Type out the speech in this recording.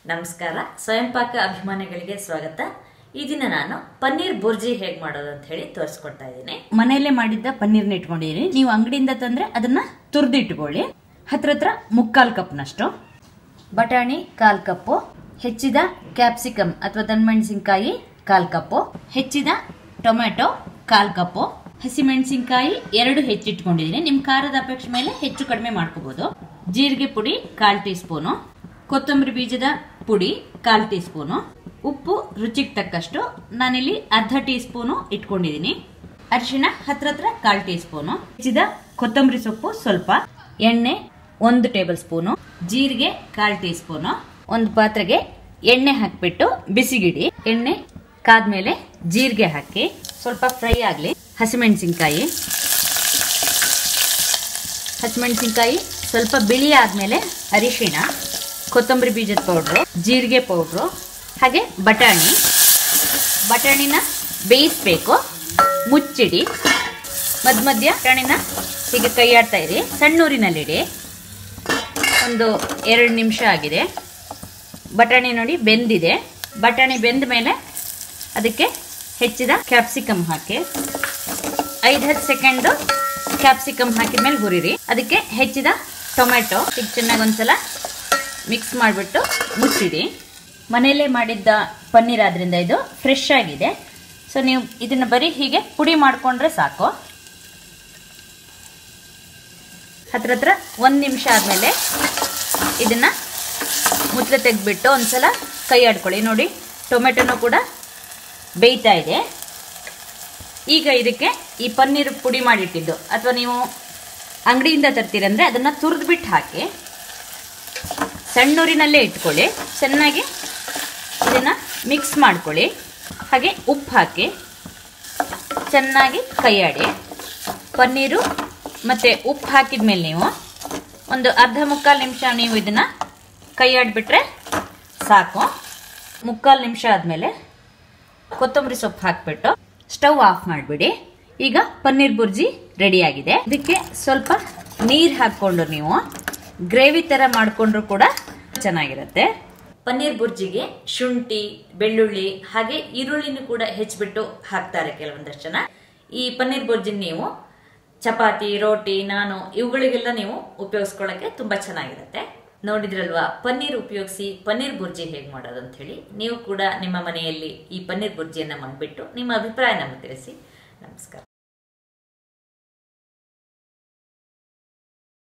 ನಮಸ್ಕಾರ ಸ್ವಯಂ ಪಾಕ ಅಭಿಮಾನಿಗಳಿಗೆ ಸ್ವಾಗತ ಈ ದಿನ ನಾನು ಪನ್ನೀರ್ ಬುರ್ಜಿ ಹೇಗೆ ಮಾಡೋದು ಅಂತ ಹೇಳಿ ತೋರಿಸ್ಕೊಡ್ತಾ ಇದ್ದೀನಿ ಮನೆಯಲ್ಲೇ ಮಾಡಿದ್ದ ಪನ್ನೀರ್ನ ಇಟ್ಕೊಂಡಿದ್ದೀನಿ ನೀವು ಅಂಗಡಿಯಿಂದ ತಂದ್ರೆ ಅದನ್ನ ತುರ್ದಿಟ್ಕೊಳ್ಳಿ ಹತ್ರ ಹತ್ರ ಮುಕ್ಕಾಲ್ ಕಪ್ನಷ್ಟು ಬಟಾಣಿ ಕಾಲ್ ಕಪ್ಪು ಹೆಚ್ಚಿದ ಕ್ಯಾಪ್ಸಿಕಮ್ ಅಥವಾ ದಣ್ಮೆಣಸಿನ್ಕಾಯಿ ಕಾಲ್ ಕಪ್ಪು ಹೆಚ್ಚಿದ ಟೊಮೆಟೊ ಕಾಲ್ ಕಪ್ಪು ಹಸಿಮೆಣಸಿನ್ಕಾಯಿ ಎರಡು ಹೆಚ್ಚಿಟ್ಕೊಂಡಿದ್ದೀನಿ ನಿಮ್ಮ ಖಾರದ ಅಪೇಕ್ಷೆ ಮೇಲೆ ಹೆಚ್ಚು ಕಡಿಮೆ ಮಾಡ್ಕೋಬಹುದು ಜೀರಿಗೆ ಪುಡಿ ಕಾಲ್ ಟೀ ಸ್ಪೂನು ಕೊತ್ತಂಬರಿ ಬೀಜದ ಪುಡಿ ಕಾಲ್ ಟೀ ಸ್ಪೂನು ಉಪ್ಪು ರುಚಿಗೆ ತಕ್ಕಷ್ಟು ನಾನಿಲ್ಲಿ ಅರ್ಧ ಟೀ ಸ್ಪೂನು ಇಟ್ಕೊಂಡಿದ್ದೀನಿ ಅರಿಶಿಣ ಹತ್ರ ಹತ್ರ ಕಾಲ್ ಟೀ ಸ್ಪೂನು ಹೆಚ್ಚಿದ ಕೊತ್ತಂಬರಿ ಸೊಪ್ಪು ಸ್ವಲ್ಪ ಎಣ್ಣೆ ಒಂದು ಟೇಬಲ್ ಸ್ಪೂನು ಜೀರಿಗೆ ಕಾಲ್ ಟೀ ಸ್ಪೂನು ಒಂದು ಪಾತ್ರೆಗೆ ಎಣ್ಣೆ ಹಾಕ್ಬಿಟ್ಟು ಬಿಸಿಗಿಡಿ ಎಣ್ಣೆ ಕಾದ್ಮೇಲೆ ಜೀರಿಗೆ ಹಾಕಿ ಸ್ವಲ್ಪ ಫ್ರೈ ಆಗಲಿ ಹಸಿಮೆಣಸಿನ್ಕಾಯಿ ಹಸಿಮೆಣಸಿನ್ಕಾಯಿ ಸ್ವಲ್ಪ ಬಿಳಿ ಆದ್ಮೇಲೆ ಅರಿಶಿಣ ಕೊತ್ತಂಬರಿ ಬೀಜದ ಪೌಡ್ರು ಜೀರಿಗೆ ಪೌಡ್ರು ಹಾಗೆ ಬಟಾಣಿ ಬಟಾಣಿನ ಬೇಯಿಸ್ಬೇಕು ಮುಚ್ಚಿಡಿ ಮಧ್ಯ ಮಧ್ಯ ಬಟಾಣಿನ ಹೀಗೆ ಕೈಯಾಡ್ತಾ ಇರಿ ಸಣ್ಣೂರಿನಲ್ಲಿಡಿ ಒಂದು ಎರಡು ನಿಮಿಷ ಆಗಿದೆ ಬಟಾಣಿ ನೋಡಿ ಬೆಂದಿದೆ ಬಟಾಣಿ ಬೆಂದ ಮೇಲೆ ಅದಕ್ಕೆ ಹೆಚ್ಚಿದ ಕ್ಯಾಪ್ಸಿಕಮ್ ಹಾಕಿ ಐದು ಹತ್ತು ಸೆಕೆಂಡು ಕ್ಯಾಪ್ಸಿಕಮ್ ಹಾಕಿದ ಮೇಲೆ ಹುರಿರಿ ಅದಕ್ಕೆ ಹೆಚ್ಚಿದ ಟೊಮೆಟೊ ಈಗ ಚೆನ್ನಾಗಿ ಒಂದ್ಸಲ ಮಿಕ್ಸ್ ಮಾಡಿಬಿಟ್ಟು ಮುಚ್ಚಿಡಿ ಮನೆಯಲ್ಲೇ ಮಾಡಿದ್ದ ಪನ್ನೀರ್ ಆದ್ರಿಂದ ಇದು ಫ್ರೆಶ್ ಆಗಿದೆ ಸೊ ನೀವು ಇದನ್ನು ಬರೀ ಹೀಗೆ ಪುಡಿ ಮಾಡಿಕೊಂಡ್ರೆ ಸಾಕು ಹತ್ರ ಹತ್ರ ಒಂದು ನಿಮಿಷ ಆದಮೇಲೆ ಇದನ್ನು ಮುಚ್ಚಳ ತೆಗೆದ್ಬಿಟ್ಟು ಒಂದ್ಸಲ ಕೈ ಆಡ್ಕೊಳ್ಳಿ ನೋಡಿ ಟೊಮೆಟೊನೂ ಕೂಡ ಬೇಯ್ತಾ ಇದೆ ಈಗ ಇದಕ್ಕೆ ಈ ಪನ್ನೀರ್ ಪುಡಿ ಮಾಡಿಟ್ಟಿದ್ದು ಅಥವಾ ನೀವು ಅಂಗಡಿಯಿಂದ ತರ್ತೀರಂದ್ರೆ ಅದನ್ನು ತುರಿದ್ಬಿಟ್ಟು ಹಾಕಿ ಸಣ್ಣೂರಿನಲ್ಲೇ ಇಟ್ಕೊಳ್ಳಿ ಚೆನ್ನಾಗಿ ಇದನ್ನು ಮಿಕ್ಸ್ ಮಾಡ್ಕೊಳ್ಳಿ ಹಾಗೆ ಉಪ್ಪು ಹಾಕಿ ಚೆನ್ನಾಗಿ ಕೈಯಾಡಿ ಪನ್ನೀರು ಮತ್ತು ಉಪ್ಪು ಹಾಕಿದ ಮೇಲೆ ನೀವು ಒಂದು ಅರ್ಧ ಮುಕ್ಕಾಲು ನಿಮಿಷ ನೀವು ಇದನ್ನು ಕೈಯಾಡಿಬಿಟ್ರೆ ಸಾಕು ಮುಕ್ಕಾಲು ನಿಮಿಷ ಆದಮೇಲೆ ಕೊತ್ತಂಬರಿ ಸೊಪ್ಪು ಹಾಕ್ಬಿಟ್ಟು ಸ್ಟವ್ ಆಫ್ ಮಾಡಿಬಿಡಿ ಈಗ ಪನ್ನೀರ್ ಬುರ್ಜಿ ರೆಡಿಯಾಗಿದೆ ಇದಕ್ಕೆ ಸ್ವಲ್ಪ ನೀರು ಹಾಕ್ಕೊಂಡು ನೀವು ಗ್ರೇವಿ ಥರ ಮಾಡಿಕೊಂಡ್ರು ಕೂಡ ಚೆನ್ನಾಗಿರುತ್ತೆ ಪನ್ನೀರ್ ಬುರ್ಜಿಗೆ ಶುಂಠಿ ಬೆಳ್ಳುಳ್ಳಿ ಹಾಗೆ ಈರುಳ್ಳಿನೂ ಕೂಡ ಹೆಚ್ಚಿಬಿಟ್ಟು ಹಾಕ್ತಾರೆ ಕೆಲವೊಂದಷ್ಟು ಜನ ಈ ಪನ್ನೀರ್ ಬುರ್ಜಿನ ನೀವು ಚಪಾತಿ ರೋಟಿ ನಾನು ಇವುಗಳಿಗೆಲ್ಲ ನೀವು ಉಪಯೋಗಿಸ್ಕೊಳ್ಳೋಕೆ ತುಂಬಾ ಚೆನ್ನಾಗಿರುತ್ತೆ ನೋಡಿದ್ರಲ್ವಾ ಪನ್ನೀರ್ ಉಪಯೋಗಿಸಿ ಪನ್ನೀರ್ ಬುರ್ಜಿ ಹೇಗೆ ಮಾಡೋದು ಅಂತ ಹೇಳಿ ನೀವು ಕೂಡ ನಿಮ್ಮ ಮನೆಯಲ್ಲಿ ಈ ಪನ್ನೀರ್ ಬುರ್ಜಿಯನ್ನ ಮಾಡಿಬಿಟ್ಟು ನಿಮ್ಮ ಅಭಿಪ್ರಾಯ ನಮಗೆ ತಿಳಿಸಿ ನಮಸ್ಕಾರ